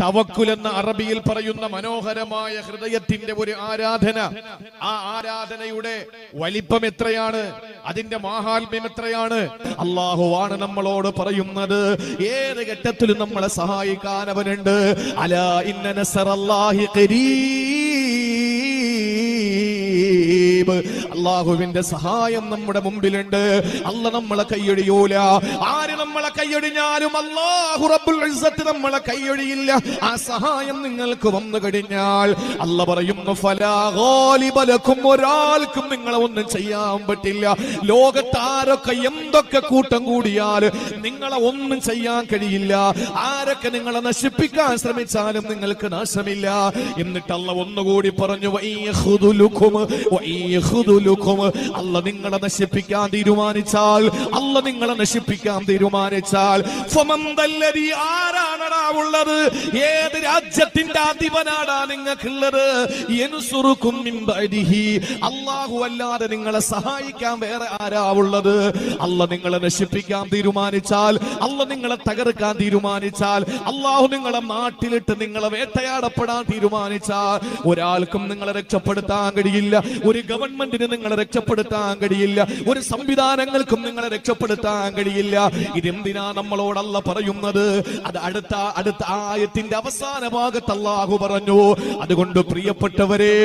തവക്കുൽ എന്ന അറബിയിൽ പറയുന്ന മനോഹരമായ ഹൃദയത്തിന്റെ ഒരു ആരാധന ആ ആരാധനയുടെ വലിപ്പം എത്രയാണ് അതിന്റെ മാഹാത്മ്യം എത്രയാണ് അള്ളാഹുവാണ് നമ്മളോട് പറയുന്നത് ഏത് ഘട്ടത്തിലും നമ്മളെ സഹായിക്കാൻ അവനുണ്ട് അല ഇന്ന നസറല്ലാഹി ഖരീബ് അള്ളാഹുവിന്റെ സഹായം നമ്മുടെ മുമ്പിലുണ്ട് അല്ല നമ്മളെ കൈയൊഴിയൂല ആര് നമ്മളെ കൈയൊഴിഞ്ഞാലും അള്ളാഹു റബ്ബുൽ ഇസ്സത്ത് നമ്മളെ കൈയൊഴിയില്ല ആ സഹായം നിങ്ങൾക്ക് വന്നു കഴിഞ്ഞാൽ അല്ല പറയുന്നു ഫലാ ഗാലിബ ലക്കും ഒരാൾക്കും നിങ്ങളെ ഒന്നും ചെയ്യാൻ പറ്റില്ല ലോകത്ത് ആരൊക്കെ എന്തൊക്കെ കൂട്ടം കൂടിയാൽ നിങ്ങളെ ഒന്നും ചെയ്യാൻ കഴിയില്ല ആരൊക്കെ നിങ്ങളെ നശിപ്പിക്കാൻ ശ്രമിച്ചാലും നിങ്ങൾക്ക് നാശമില്ല എന്നിട്ടല്ല ഒന്നുകൂടി പറഞ്ഞു വയ്യഹുദുലുക്കും വയ്യഹുദുലുക്കും അല്ല നിങ്ങളെ നശിപ്പിക്കാൻ തീരുമാനിച്ചാൽ അല്ല നിങ്ങളെ നശിപ്പിക്കാൻ തീരുമാനിച്ചാൽ ഫമന്തല്ലരി ആരാണടാ ഉള്ളത് ഏത് രാജ്യത്തിന്റെ അധിപനാടാ നിങ്ങൾക്കുള്ളത് യനുസുറുക്കും മിൻ ബഅദിഹി അല്ലാഹു അല്ലാതെ നിങ്ങളെ സഹായിക്കാൻ വേറെ ആരാ ഉള്ളത് അല്ല നിങ്ങളെ നശിപ്പിക്കാൻ തീരുമാനിച്ചാൽ അല്ല നിങ്ങളെ തകർക്കാൻ തീരുമാനിച്ചാൽ അള്ളാഹു നിങ്ങളെ നാട്ടിലിട്ട് നിങ്ങളെ വേട്ടയാടപ്പെടാൻ തീരുമാനിച്ചാൽ ഒരാൾക്കും നിങ്ങളെ രക്ഷപ്പെടുത്താൻ കഴിയില്ല ഒരു ഗവൺമെന്റിന് നിങ്ങളെ രക്ഷപ്പെടുത്താൻ കഴിയില്ല ഒരു സംവിധാനങ്ങൾക്കും നിങ്ങളെ രക്ഷപ്പെടുത്താൻ കഴിയില്ല ഇതെന്തിനാ നമ്മളോടല്ല പറയുന്നത് അത് അടുത്ത അടുത്ത ആയത്തിന്റെ അവസാന ഭാഗത്ത് അള്ളാഹു പറഞ്ഞു അതുകൊണ്ട് പ്രിയപ്പെട്ടവരെ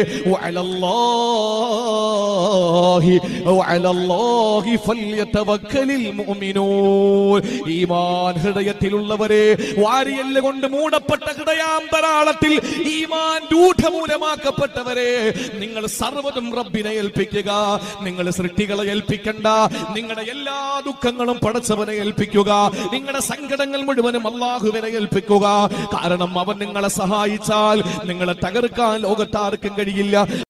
വഅലല്ലാഹി വഅലല്ലാഹി ഫല്യതവക്കലിൽ മുഅ്മിനൂൻ ഈമാൻ ഹൃദയത്തിലുള്ളവരെ വാരിയല്ല കൊണ്ട് മൂടപ്പെട്ട ഹൃദയാന്തരാളത്തിൽ ഈമാൻ രൂഢമൂലമാക്കപ്പെട്ടവരെ നിങ്ങൾ സർവ്വതും റബ്ബിനെ ഏൽപ്പിക്കുക നിങ്ങൾ സൃഷ്ടികളെ ഏൽപ്പിക്കണ്ട നിങ്ങളുടെ എല്ലാ ദുഃഖങ്ങളും പടച്ചവനെ ഏൽപ്പിക്കുക നിങ്ങളുടെ സങ്കടങ്ങൾ മുഴുവനും അള്ളാഹുവിനെ ഏൽപ്പിക്കുക കാരണം അവൻ നിങ്ങളെ സഹായിച്ചാൽ നിങ്ങളെ തകർക്കാൻ ലോകത്താർക്കും കഴിയില്ല